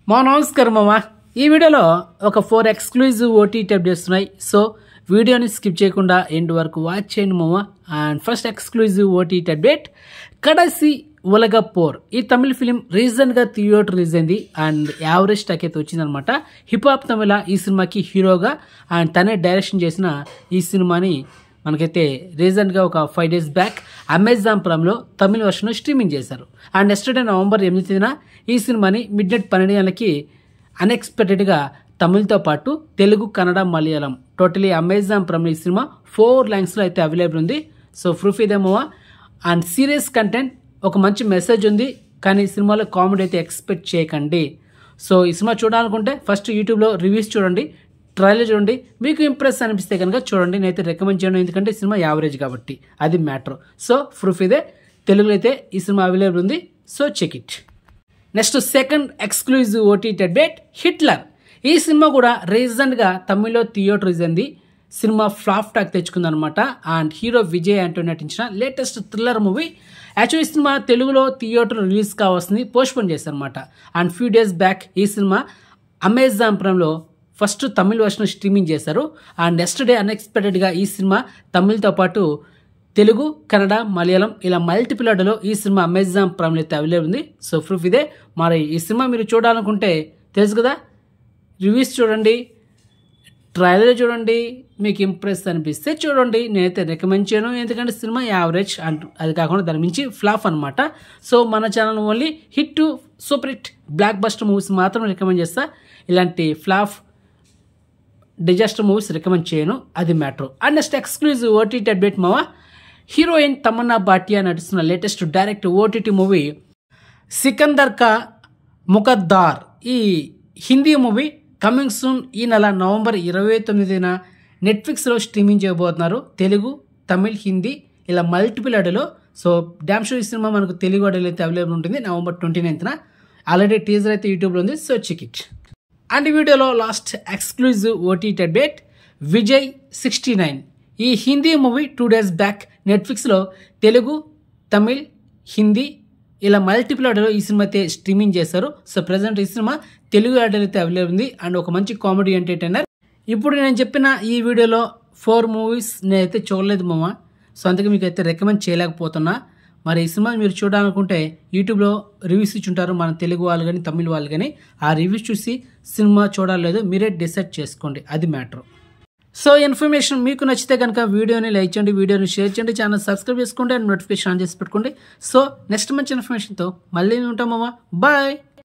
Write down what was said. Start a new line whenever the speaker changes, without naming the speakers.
మా నమస్కారం మామ ఈ వీడియోలో ఒక four exclusive OTT updates so సో వీడియోని స్కిప్ చేయకుండా ఎండ్ వరకు వాచ్ చేయండి మామ and first exclusive OTT update Kadaisi Ulagapor ఈ తమిళ ఫిలిం రీసెంట్గా థియేటర్ రిలీజ్ అయింది అండ్ యావరేజ్ స్టాక్ అయితే వచ్చిందనమాట హిప్ హాప్ తమిళ ఈ సినిమాకి హీరోగా అండ్ తనే డైరెక్షన్ చేసిన ఈ సినిమాని మనకైతే రీసెంట్గా ఒక ఫైవ్ డేస్ బ్యాక్ అమెజాన్ ప్రైమ్లో తమిళ వర్షన్ స్ట్రీమింగ్ చేశారు అండ్ నెక్స్ట్ డే నవంబర్ ఎనిమిది తేదీన ఈ సినిమాని మిడ్ నైట్ పన్నెండు గంటలకి అన్ఎక్స్పెక్టెడ్గా తమిళ్తో పాటు తెలుగు కన్నడ మలయాళం టోటలీ అమెజాన్ ప్రైమ్లో ఈ సినిమా ఫోర్ లాంగ్స్లో అయితే అవైలబుల్ ఉంది సో ప్రూఫ్ ఇదేమో అండ్ సీరియస్ కంటెంట్ ఒక మంచి మెసేజ్ ఉంది కానీ ఈ సినిమాలో కామెడీ అయితే ఎక్స్పెక్ట్ చేయకండి సో ఈ సినిమా చూడాలనుకుంటే ఫస్ట్ యూట్యూబ్లో రివ్యూస్ చూడండి ట్రైలర్ చూడండి మీకు ఇంప్రెస్ అనిపిస్తే కనుక చూడండి నేనైతే రికమెండ్ చేయను ఎందుకంటే ఈ సినిమా యావరేజ్ కాబట్టి అది మ్యాటర్ సో ప్రూఫ్ ఇదే తెలుగులో అయితే ఈ సినిమా అవైలబుల్ ఉంది so check it next second exclusive OTT update Hitler ఈ సినిమా కూడా రీసెంట్గా తమిళ్లో థియేటర్ అయింది సినిమా ఫ్లాప్ టాక్ తెచ్చుకుందనమాట అండ్ హీరో విజయ్ అంటూ నటించిన లేటెస్ట్ థ్రిల్లర్ మూవీ యాక్చువల్లీ ఈ సినిమా తెలుగులో థియేటర్ రిలీజ్ కావాల్సింది పోస్ట్పోన్ చేశారనమాట అండ్ ఫ్యూ డేస్ బ్యాక్ ఈ సినిమా అమెజాన్ ప్రైమ్లో ఫస్ట్ తమిళ వర్షన్ స్ట్రీమింగ్ చేశారు అండ్ నెక్స్ట్ డే అన్ఎక్స్పెక్టెడ్గా ఈ సినిమా తమిళ్తో పాటు తెలుగు కన్నడ మలయాళం ఇలా మల్టిపుల్ ఆర్డర్లో ఈ సినిమా అమెజాన్ ప్రైమ్లో అయితే అవైలబుల్ ఉంది సో ప్రూఫ్ ఇదే మరి ఈ సినిమా మీరు చూడాలనుకుంటే తెలుసు కదా రివ్యూస్ చూడండి ట్రైలర్ చూడండి మీకు ఇంప్రెస్ అనిపిస్తే చూడండి నేనైతే రికమెండ్ చేయను ఎందుకంటే సినిమా యావరేజ్ అండ్ అది కాకుండా దాని మించి ఫ్లాప్ అనమాట సో మన channel only hit to super hit blockbuster movies మాత్రం రికమెండ్ చేస్తా ఇలాంటి ఫ్లాప్ డిజాస్టర్ మూవీస్ రికమెండ్ చేయను అది matter and next exclusive OTT update మావా హీరోయిన్ తమన్నా భాటియా నటిస్తున్న latest direct OTT movie Sikandar Ka Muqaddar ఈ హిందీ మూవీ కమింగ్ సూన్ ఈ నెల నవంబర్ ఇరవై తొమ్మిదిన నెట్ఫ్లిక్స్లో స్ట్రీమింగ్ చేయబోతున్నారు తెలుగు తమిళ్ హిందీ ఇలా మల్టిపుల్ అడలో సో డ్యామ్ షో ఈ సినిమా మనకు తెలుగు అడలో అయితే అవైలబుల్ ఉంటుంది నవంబర్ ట్వంటీ నైన్త్న ఆల్రెడీ టీజర్ అయితే యూట్యూబ్లో ఉంది సో చెక్ ఇట్ అండ్ ఈ వీడియోలో last exclusive OTT update Vijay sixty nine ఈ Hindi movie two days back నెట్ఫ్లిక్స్లో తెలుగు తమిళ్ హిందీ ఇలా మల్టిపుల్ ఆర్డర్లో ఈ సినిమా అయితే స్ట్రీమింగ్ చేశారు సో ప్రజెంట్ ఈ సినిమా తెలుగు ఆర్డర్ అయితే అవైలబుల్ ఉంది అండ్ ఒక మంచి కామెడీ ఎంటర్టైనర్ ఇప్పుడు నేను చెప్పిన ఈ వీడియోలో ఫోర్ మూవీస్ నేనైతే చూడలేదు మామ సో అందుకే మీకు అయితే రికమెండ్ చేయలేకపోతున్నా మరి ఈ సినిమా మీరు చూడాలనుకుంటే యూట్యూబ్లో రివ్యూస్ ఇచ్చుంటారు మన తెలుగు వాళ్ళు కానీ తమిళ వాళ్ళు కానీ ఆ రివ్యూస్ చూసి సినిమా చూడాలేదో మీరే డిసైడ్ చేసుకోండి అది మ్యాటర్ సో ఇన్ఫర్మేషన్ మీకు నచ్చితే కనుక వీడియోని లైక్ చేయండి వీడియోని షేర్ చేయండి ఛానల్ సబ్స్క్రైబ్ చేసుకోండి అండ్ నోటిఫికేషన్ ఆన్ చేసి పెట్టుకోండి సో నెక్స్ట్ మంచి ఇన్ఫర్మేషన్తో మళ్ళీ ఉంటామమ్మా బాయ్